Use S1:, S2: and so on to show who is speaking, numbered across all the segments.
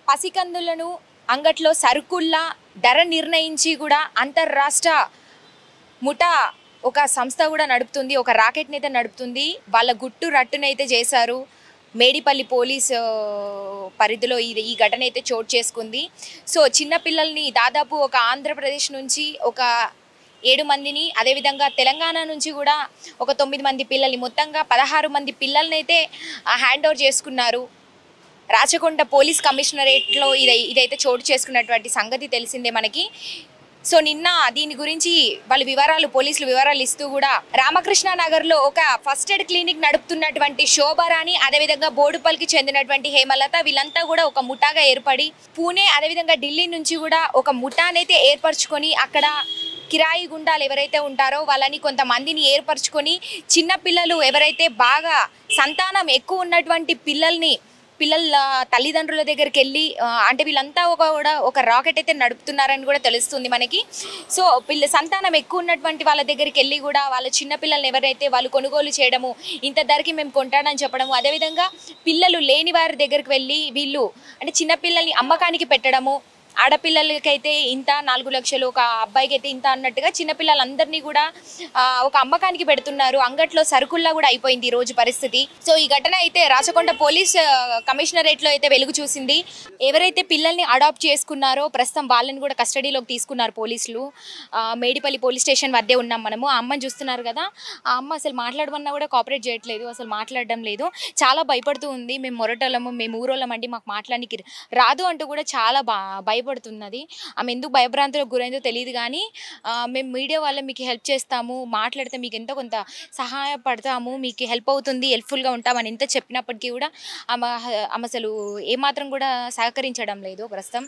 S1: పసికందులను అంగట్లో సరుకుల్లా ధర నిర్ణయించి కూడా అంతర్రాష్ట్ర ముఠా ఒక సంస్థ కూడా నడుపుతుంది ఒక రాకెట్ని అయితే నడుపుతుంది వాళ్ళ గుట్టు రట్టునైతే చేశారు మేడిపల్లి పోలీస్ ఆ, పరిధిలో ఇది ఈ ఘటన అయితే చోటు చేసుకుంది సో చిన్నపిల్లల్ని దాదాపు ఒక ఆంధ్రప్రదేశ్ నుంచి ఒక ఏడు మందిని అదేవిధంగా తెలంగాణ నుంచి కూడా ఒక తొమ్మిది మంది పిల్లల్ని మొత్తంగా పదహారు మంది పిల్లల్ని అయితే హ్యాండ్ ఓవర్ చేసుకున్నారు రాచకొండ పోలీస్ కమిషనరేట్లో ఇదై ఇదైతే చోటు చేసుకున్నటువంటి సంగతి తెలిసిందే మనకి సో నిన్న దీని గురించి వాళ్ళ వివరాలు పోలీసులు వివరాలు ఇస్తూ కూడా రామకృష్ణ నగర్లో ఒక ఫస్ట్ ఎయిడ్ క్లినిక్ నడుపుతున్నటువంటి శోభారాణి అదేవిధంగా బోడుపల్లికి చెందినటువంటి హేమలత వీళ్ళంతా కూడా ఒక ముఠాగా ఏర్పడి పూణే అదేవిధంగా ఢిల్లీ నుంచి కూడా ఒక ముఠానైతే ఏర్పరచుకొని అక్కడ కిరాయి గుండాలు ఎవరైతే ఉంటారో వాళ్ళని కొంతమందిని ఏర్పరచుకొని చిన్న పిల్లలు ఎవరైతే బాగా సంతానం ఎక్కువ ఉన్నటువంటి పిల్లల్ని పిల్లల తల్లిదండ్రుల దగ్గరికి వెళ్ళి ఆ, అంటే వీళ్ళంతా ఒక కూడా ఒక రాకెట్ అయితే నడుపుతున్నారని కూడా తెలుస్తుంది మనకి సో పిల్ల సంతానం ఎక్కువ ఉన్నటువంటి వాళ్ళ దగ్గరికి వెళ్ళి కూడా వాళ్ళ చిన్న పిల్లల్ని ఎవరైతే వాళ్ళు కొనుగోలు చేయడము ఇంత ధరకి మేము కొంటానని చెప్పడము అదేవిధంగా పిల్లలు లేని వారి దగ్గరికి వెళ్ళి వీళ్ళు అంటే చిన్న పిల్లల్ని అమ్మకానికి పెట్టడము ఆడపిల్లలకైతే ఇంత నాలుగు లక్షలు ఒక అబ్బాయికి అయితే ఇంత అన్నట్టుగా చిన్నపిల్లలందరినీ కూడా ఆ, ఒక అమ్మకానికి పెడుతున్నారు అంగట్లో సరుకుల్లా కూడా అయిపోయింది ఈ రోజు పరిస్థితి సో ఈ ఘటన అయితే రాచకొండ పోలీస్ ఆ, కమిషనరేట్లో అయితే వెలుగు చూసింది ఎవరైతే పిల్లల్ని అడాప్ట్ చేసుకున్నారో ప్రస్తుతం వాళ్ళని కూడా కస్టడీలోకి తీసుకున్నారు పోలీసులు ఆ, మేడిపల్లి పోలీస్ స్టేషన్ వద్దే ఉన్నాం మనము ఆ అమ్మని చూస్తున్నారు కదా ఆ అమ్మ అసలు మాట్లాడమన్నా కూడా కోఆపరేట్ చేయట్లేదు అసలు మాట్లాడడం లేదు చాలా భయపడుతూ ఉంది మేము మొరటోళ్ళము మేము ఊరోళ్ళం అండి మాకు మాట్లాడానికి రాదు అంటూ కూడా చాలా బా భయపడుతున్నది ఆమె ఎందుకు భయభ్రాంతులకు గురైందో తెలియదు కానీ ఆ, మేము మీడియా వాళ్ళ మీకు హెల్ప్ చేస్తాము మాట్లాడితే మీకు ఎంతో కొంత సహాయపడతాము మీకు హెల్ప్ అవుతుంది హెల్ప్ఫుల్గా ఉంటామని ఎంత చెప్పినప్పటికీ కూడా ఆమె ఆమె అసలు ఏమాత్రం కూడా సహకరించడం లేదు ప్రస్తుతం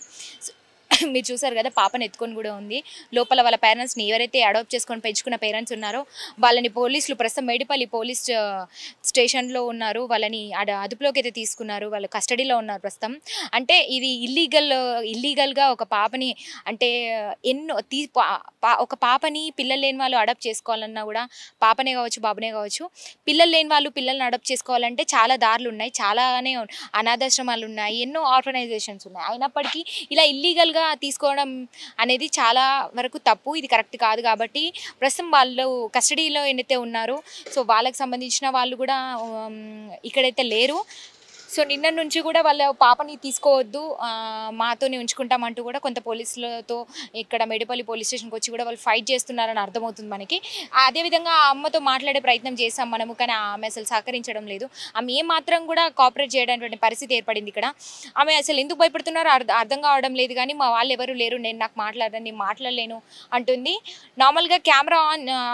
S1: మీరు చూసారు కదా పాపను ఎత్తుకొని కూడా ఉంది లోపల వాళ్ళ పేరెంట్స్ని ఎవరైతే అడాప్ట్ చేసుకొని పెంచుకున్న పేరెంట్స్ ఉన్నారో వాళ్ళని పోలీసులు ప్రస్తుతం మేడిపల్లి పోలీస్ ఆ, స్టేషన్లో ఉన్నారు వాళ్ళని అడ అదుపులోకి అయితే తీసుకున్నారు వాళ్ళు కస్టడీలో ఉన్నారు ప్రస్తుతం అంటే ఇది ఇల్లీగల్ ఇల్లీగల్గా ఒక పాపని అంటే ఎన్నో తీ పా- పా- ఒక పాపని పిల్లలు లేని వాళ్ళు అడాప్ట్ చేసుకోవాలన్నా కూడా పాపనే కావచ్చు బాబునే కావచ్చు పిల్లలు లేని వాళ్ళు పిల్లల్ని అడాప్ట్ చేసుకోవాలంటే చాలా దారులు ఉన్నాయి చాలానే ఉన్- అనాథాశ్రమాలు ఉన్నాయి ఎన్నో ఆర్గనైజేషన్స్ ఉన్నాయి అయినప్పటికీ ఇలా ఇల్లీగల్గా తీసుకోవడం అనేది చాలా వరకు తప్పు ఇది కరెక్ట్ కాదు కాబట్టి ప్రస్తుతం వాళ్ళు కస్టడీలో ఏదైతే ఉన్నారో సో వాళ్ళకి సంబంధించిన వాళ్ళు కూడా ఉమ్, ఇక్కడైతే లేరు సో నిన్న నుంచి కూడా వాళ్ళ పాపని తీసుకోవద్దు ఆ, మాతోనే ఉంచుకుంటామంటూ కూడా కొంత పోలీసులతో ఇక్కడ మేడిపల్లి పోలీస్ స్టేషన్కి వచ్చి కూడా వాళ్ళు ఫైట్ చేస్తున్నారని అర్థమవుతుంది మనకి అదేవిధంగా ఆ అమ్మతో మాట్లాడే ప్రయత్నం చేసాం మనము కానీ ఆమె అసలు సహకరించడం లేదు ఆమె ఏ మాత్రం కూడా కోఆపరేట్ చేయడానికి పరిస్థితి ఏర్పడింది ఇక్కడ ఆమె అసలు ఎందుకు భయపడుతున్నారో అర్థం అర్థం కావడం లేదు కానీ మా వాళ్ళు ఎవరు లేరు నేను నాకు మాట్లాడను నేను మాట్లాడలేను అంటుంది నార్మల్గా కెమెరా ఆన్ ఆ,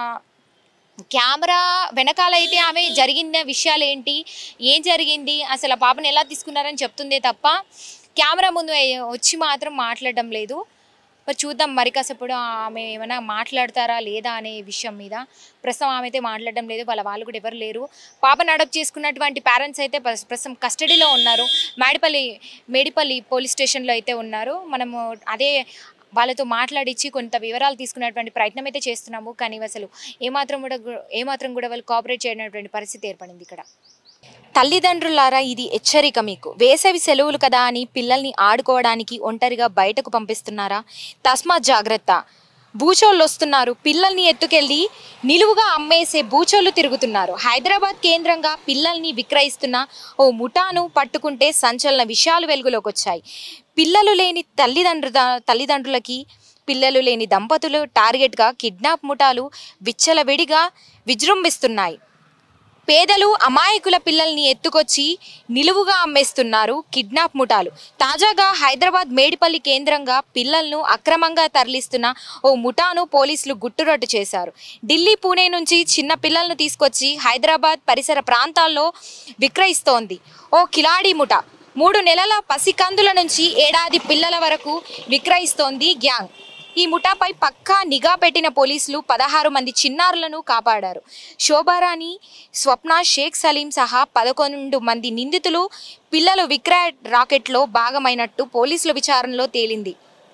S1: కెమెరా వెనకాల అయితే ఆమె జరిగిన విషయాలు ఏంటి ఏం జరిగింది అసలు ఆ పాపను ఎలా తీసుకున్నారని చెప్తుందే తప్ప కెమెరా ముందు ఏ- వచ్చి మాత్రం మాట్లాడడం లేదు మరి చూద్దాం మరి కాసేపుడు ఆమె ఏమైనా మాట్లాడతారా లేదా అనే విషయం మీద ప్రస్తుతం ఆమె అయితే మాట్లాడడం లేదు వాళ్ళ వాళ్ళు కూడా ఎవరు లేరు పాపను అడాప్ట్ చేసుకున్నటువంటి పేరెంట్స్ అయితే ప్రస్- ప్రస్తుతం కస్టడీలో ఉన్నారు మేడిపల్లి మేడిపల్లి పోలీస్ స్టేషన్లో అయితే ఉన్నారు మనము అదే వాళ్ళతో మాట్లాడించి కొంత వివరాలు తీసుకునేటువంటి ప్రయత్నం అయితే చేస్తున్నాము కానీ అసలు ఏమాత్రం కూడా గు- ఏమాత్రం కూడా వాళ్ళు కోఆపరేట్ చేయనటువంటి పరిస్థితి ఏర్పడింది ఇక్కడ తల్లిదండ్రులారా ఇది హెచ్చరిక మీకు వేసవి సెలవులు కదా అని పిల్లల్ని ఆడుకోవడానికి ఒంటరిగా బయటకు పంపిస్తున్నారా తస్మాత్ జాగ్రత్త బూచోళ్ళు వస్తున్నారు పిల్లల్ని ఎత్తుకెళ్ళి నిలువుగా అమ్మేసే బూచోళ్ళు తిరుగుతున్నారు హైదరాబాద్ కేంద్రంగా పిల్లల్ని విక్రయిస్తున్న ఓ ముఠాను పట్టుకుంటే సంచలన విషయాలు వెలుగులోకి వచ్చాయి పిల్లలు లేని తల్లిదండ్రు తల్లిదండ్రులకి పిల్లలు లేని దంపతులు టార్గెట్గా కిడ్నాప్ ముఠాలు విచ్చలవిడిగా విజృంభిస్తున్నాయి పేదలు అమాయకుల పిల్లల్ని ఎత్తుకొచ్చి నిలువుగా అమ్మేస్తున్నారు కిడ్నాప్ ముఠాలు తాజాగా హైదరాబాద్ మేడిపల్లి కేంద్రంగా పిల్లలను అక్రమంగా తరలిస్తున్న ఓ ముఠాను పోలీసులు గుట్టురట్టు చేశారు ఢిల్లీ పూణే నుంచి చిన్న పిల్లలను తీసుకొచ్చి హైదరాబాద్ పరిసర ప్రాంతాల్లో విక్రయిస్తోంది ఓ కిలాడి ముఠా మూడు నెలల పసికందుల నుంచి ఏడాది పిల్లల వరకు విక్రయిస్తోంది గ్యాంగ్ ఈ ముఠాపై పక్కా నిఘా పెట్టిన పోలీసులు పదహారు మంది చిన్నారులను కాపాడారు శోభారాణి స్వప్న షేక్ సలీం సహా పదకొండు మంది నిందితులు పిల్లలు విక్రయ రాకెట్లో భాగమైనట్టు పోలీసుల విచారణలో తేలింది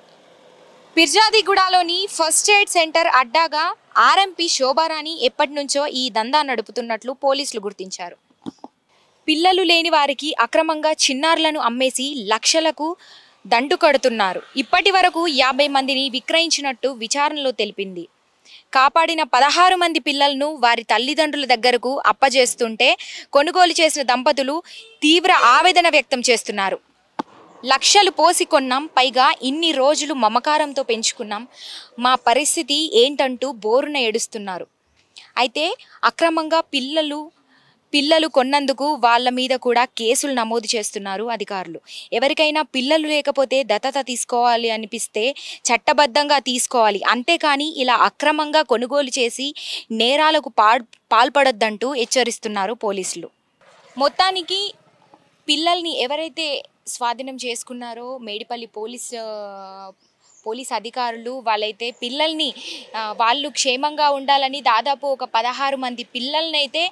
S1: పిర్జాదిగూడలోని ఫస్ట్ ఎయిడ్ సెంటర్ అడ్డాగా ఆర్ఎంపీ శోభారాణి ఎప్పటి నుంచో ఈ దందా నడుపుతున్నట్లు పోలీసులు గుర్తించారు పిల్లలు లేని వారికి అక్రమంగా చిన్నారులను అమ్మేసి లక్షలకు దండు కడుతున్నారు ఇప్పటి వరకు యాభై మందిని విక్రయించినట్టు విచారణలో తెలిపింది కాపాడిన పదహారు మంది పిల్లలను వారి తల్లిదండ్రుల దగ్గరకు అప్పజేస్తుంటే కొనుగోలు చేసిన దంపతులు తీవ్ర ఆవేదన వ్యక్తం చేస్తున్నారు లక్షలు పోసి కొన్నాం పైగా ఇన్ని రోజులు మమకారంతో పెంచుకున్నాం మా పరిస్థితి ఏంటంటూ బోరున ఏడుస్తున్నారు అయితే అక్రమంగా పిల్లలు పిల్లలు కొన్నందుకు వాళ్ళ మీద కూడా కేసులు నమోదు చేస్తున్నారు అధికారులు ఎవరికైనా పిల్లలు లేకపోతే దత్తత తీసుకోవాలి అనిపిస్తే చట్టబద్ధంగా తీసుకోవాలి అంతేకాని ఇలా అక్రమంగా కొనుగోలు చేసి నేరాలకు పా పాల్పడొద్దంటూ హెచ్చరిస్తున్నారు పోలీసులు మొత్తానికి పిల్లల్ని ఎవరైతే స్వాధీనం చేసుకున్నారో మేడిపల్లి పోలీస్ ఆ, పోలీస్ అధికారులు వాళ్ళైతే పిల్లల్ని ఆ, వాళ్ళు క్షేమంగా ఉండాలని దాదాపు ఒక పదహారు మంది పిల్లల్ని అయితే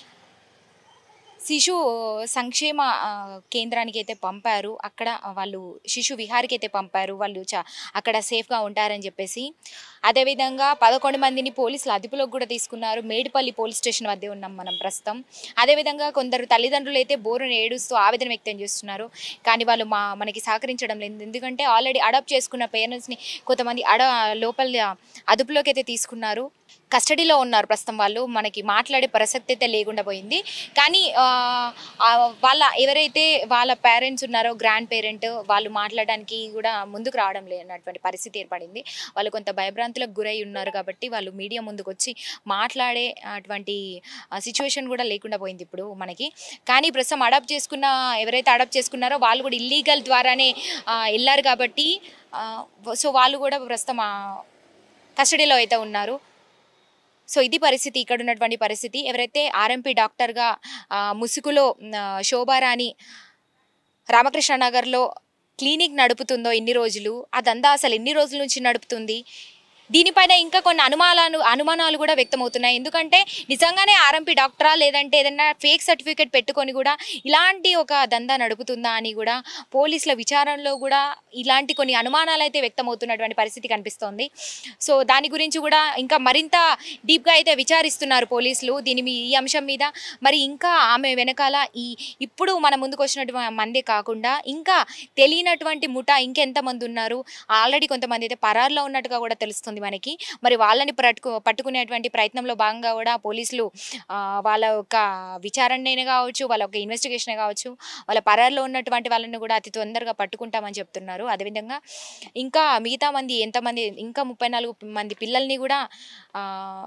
S1: శిశు సంక్షేమ ఆ, కేంద్రానికి అయితే పంపారు అక్కడ వాళ్ళు శిశు విహారికి అయితే పంపారు వాళ్ళు చా అక్కడ సేఫ్గా ఉంటారని చెప్పేసి అదేవిధంగా పదకొండు మందిని పోలీసులు అదుపులోకి కూడా తీసుకున్నారు మేడిపల్లి పోలీస్ స్టేషన్ వద్దే ఉన్నాం మనం ప్రస్తుతం అదేవిధంగా కొందరు తల్లిదండ్రులు అయితే బోరును ఏడుస్తూ ఆవేదన వ్యక్తం చేస్తున్నారు కానీ వాళ్ళు మా మనకి సహకరించడం లేదు ఎందుకంటే ఆల్రెడీ అడాప్ట్ చేసుకున్న పేరెంట్స్ని కొంతమంది అడ లోపల అదుపులోకి అయితే తీసుకున్నారు కస్టడీలో ఉన్నారు ప్రస్తుతం వాళ్ళు మనకి మాట్లాడే ప్రసక్తి అయితే లేకుండా పోయింది కానీ ఆ, ఆ, వాళ్ళ ఎవరైతే వాళ్ళ పేరెంట్స్ ఉన్నారో గ్రాండ్ పేరెంట్ వాళ్ళు మాట్లాడడానికి కూడా ముందుకు రావడం లేనటువంటి పరిస్థితి ఏర్పడింది వాళ్ళు కొంత భయభ్రాంతులకు గురై ఉన్నారు కాబట్టి వాళ్ళు మీడియా ముందుకు వచ్చి మాట్లాడే అటువంటి సిచ్యువేషన్ కూడా లేకుండా పోయింది ఇప్పుడు మనకి కానీ ప్రస్తుతం అడాప్ట్ చేసుకున్న ఎవరైతే అడాప్ట్ చేసుకున్నారో వాళ్ళు కూడా ఇల్లీగల్ ద్వారానే ఆ, వెళ్ళారు కాబట్టి ఆ, సో వాళ్ళు కూడా ప్రస్తుతం కస్టడీలో అయితే ఉన్నారు సో ఇది పరిస్థితి ఇక్కడ ఉన్నటువంటి పరిస్థితి ఎవరైతే ఆర్ఎంపీ డాక్టర్గా ఆ, ముసుగులో ఆ, శోభారాణి రామకృష్ణ నగర్లో క్లినిక్ నడుపుతుందో ఇన్ని రోజులు అదంతా అసలు ఎన్ని రోజుల నుంచి నడుపుతుంది దీనిపైన ఇంకా కొన్ని అనుమానాలు అనుమానాలు కూడా వ్యక్తమవుతున్నాయి ఎందుకంటే నిజంగానే ఆర్ఎంపీ డాక్టరా లేదంటే ఏదైనా ఫేక్ సర్టిఫికేట్ పెట్టుకొని కూడా ఇలాంటి ఒక దందా నడుపుతుందా అని కూడా పోలీసుల విచారణలో కూడా ఇలాంటి కొన్ని అనుమానాలు అయితే వ్యక్తమవుతున్నటువంటి పరిస్థితి కనిపిస్తోంది సో దాని గురించి కూడా ఇంకా మరింత డీప్గా అయితే విచారిస్తున్నారు పోలీసులు దీని మీ ఈ అంశం మీద మరి ఇంకా ఆమె వెనకాల ఈ ఇప్పుడు మన ముందుకు వచ్చినటువంటి మందే కాకుండా ఇంకా తెలియనటువంటి ముఠా ఇంకెంతమంది ఉన్నారు ఆల్రెడీ కొంతమంది అయితే పరారులో ఉన్నట్టుగా కూడా తెలుస్తుంది మనకి మరి వాళ్ళని పట్టుకు పట్టుకునేటువంటి ప్రయత్నంలో భాగంగా కూడా పోలీసులు ఆ, వాళ్ళ యొక్క విచారణనే కావచ్చు వాళ్ళ యొక్క ఇన్వెస్టిగేషన్ కావచ్చు వాళ్ళ పరారులో ఉన్నటువంటి వాళ్ళని కూడా అతి తొందరగా పట్టుకుంటామని చెప్తున్నారు అదేవిధంగా ఇంకా మిగతా మంది ఎంతమంది ఇంకా ముప్పై నాలుగు మంది పిల్లల్ని కూడా ఆ,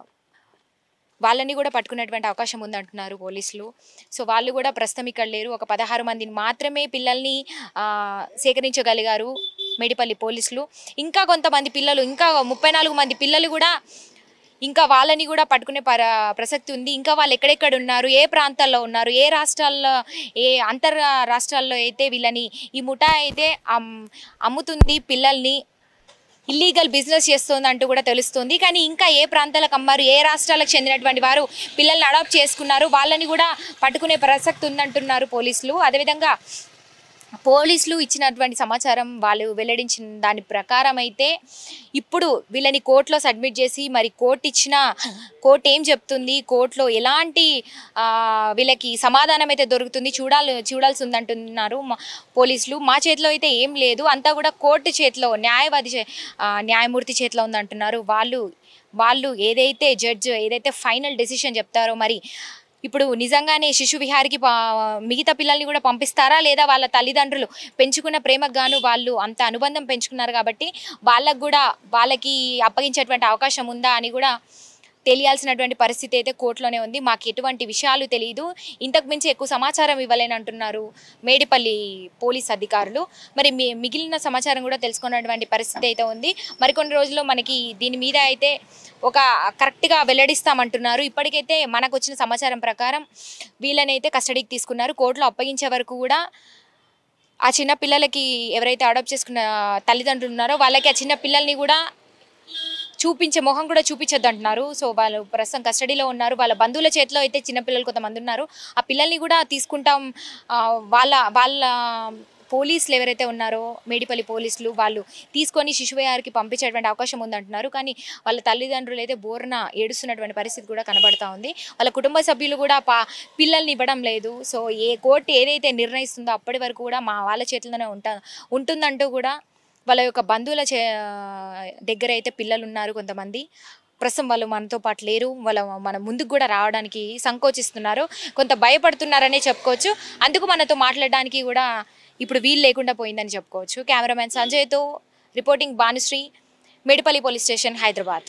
S1: వాళ్ళని కూడా పట్టుకునేటువంటి అవకాశం ఉందంటున్నారు పోలీసులు సో వాళ్ళు కూడా ప్రస్తుతం ఇక్కడ లేరు ఒక పదహారు మందిని మాత్రమే పిల్లల్ని ఆ, సేకరించగలిగారు మేడిపల్లి పోలీసులు ఇంకా కొంతమంది పిల్లలు ఇంకా ముప్పై నాలుగు మంది పిల్లలు కూడా ఇంకా వాళ్ళని కూడా పట్టుకునే పర ప్రసక్తి ఉంది ఇంకా వాళ్ళు ఎక్కడెక్కడ ఉన్నారు ఏ ప్రాంతాల్లో ఉన్నారు ఏ రాష్ట్రాల్లో ఏ అంతర్ రాష్ట్రాల్లో అయితే వీళ్ళని ఈ ముఠా అయితే అమ్- అమ్ముతుంది పిల్లల్ని ఇల్లీగల్ బిజినెస్ చేస్తుంది అంటూ కూడా తెలుస్తుంది కానీ ఇంకా ఏ ప్రాంతాలకు అమ్మారు ఏ రాష్ట్రాలకు చెందినటువంటి వారు పిల్లల్ని అడాప్ట్ చేసుకున్నారు వాళ్ళని కూడా పట్టుకునే ప్రసక్తి ఉందంటున్నారు పోలీసులు అదేవిధంగా పోలీసులు ఇచ్చినటువంటి సమాచారం వాళ్ళు వెల్లడించిన దాని ప్రకారం అయితే ఇప్పుడు వీళ్ళని కోర్టులో సబ్మిట్ చేసి మరి కోర్టు ఇచ్చిన కోర్టు ఏం చెప్తుంది కోర్టులో ఎలాంటి ఆ, వీళ్ళకి సమాధానం అయితే దొరుకుతుంది చూడాలి చూడాల్సి ఉందంటున్నారు మా- పోలీసులు మా చేతిలో అయితే ఏం లేదు అంతా కూడా కోర్టు చేతిలో న్యాయవాది చే- ఆ, న్యాయమూర్తి చేతిలో ఉందంటున్నారు వాళ్ళు వాళ్ళు ఏదైతే జడ్జ్ ఏదైతే ఫైనల్ డెసిషన్ చెప్తారో మరి ఇప్పుడు నిజంగానే శిశు విహారికి పా- మిగతా పిల్లల్ని కూడా పంపిస్తారా లేదా వాళ్ళ తల్లిదండ్రులు పెంచుకున్న ప్రేమకు గాను వాళ్ళు అంత అనుబంధం పెంచుకున్నారు కాబట్టి వాళ్ళకు కూడా వాళ్ళకి అప్పగించేటువంటి అవకాశం ఉందా అని కూడా తెలియాల్సినటువంటి పరిస్థితి అయితే కోర్టులోనే ఉంది మాకు ఎటువంటి విషయాలు తెలియదు ఇంతకు మించి ఎక్కువ సమాచారం ఇవ్వలేని అంటున్నారు మేడిపల్లి పోలీస్ అధికారులు మరి మీ మిగిలిన సమాచారం కూడా తెలుసుకున్నటువంటి పరిస్థితి అయితే ఉంది మరికొన్ని రోజుల్లో మనకి దీని మీద అయితే ఒక కరెక్ట్గా వెల్లడిస్తామంటున్నారు ఇప్పటికైతే మనకు వచ్చిన సమాచారం ప్రకారం వీళ్ళని అయితే కస్టడీకి తీసుకున్నారు కోర్టులో అప్పగించే వరకు కూడా ఆ చిన్న పిల్లలకి ఎవరైతే అడాప్ట్ చేసుకున్న తల్లిదండ్రులు ఉన్నారో వాళ్ళకి ఆ చిన్న పిల్లల్ని కూడా చూపించే మొహం కూడా చూపించొద్దు అంటున్నారు సో వాళ్ళు ప్రస్తుతం కస్టడీలో ఉన్నారు వాళ్ళ బంధువుల చేతిలో అయితే చిన్నపిల్లలు కొంతమంది ఉన్నారు ఆ పిల్లల్ని కూడా తీసుకుంటాం ఆ, వాళ్ళ వాళ్ళ పోలీసులు ఎవరైతే ఉన్నారో మేడిపల్లి పోలీసులు వాళ్ళు తీసుకొని శిశువయారికి పంపించేటువంటి అవకాశం ఉందంటున్నారు కానీ వాళ్ళ తల్లిదండ్రులు అయితే బోర్న ఏడుస్తున్నటువంటి పరిస్థితి కూడా కనబడతా ఉంది వాళ్ళ కుటుంబ సభ్యులు కూడా పా పిల్లల్ని ఇవ్వడం లేదు సో ఏ కోర్టు ఏదైతే నిర్ణయిస్తుందో అప్పటి వరకు కూడా మా వాళ్ళ చేతుల్లోనే ఉంటా ఉంటుందంటూ కూడా వాళ్ళ యొక్క బంధువుల చే దగ్గర అయితే పిల్లలు ఉన్నారు కొంతమంది ప్రస్తుతం వాళ్ళు మనతో పాటు లేరు వాళ్ళ మన ముందుకు కూడా రావడానికి సంకోచిస్తున్నారు కొంత భయపడుతున్నారనే చెప్పుకోవచ్చు అందుకు మనతో మాట్లాడడానికి కూడా ఇప్పుడు వీలు లేకుండా పోయిందని చెప్పుకోవచ్చు కెమెరామెన్ సంజయ్తో reporting Bhanusree Medipalli police station Hyderabad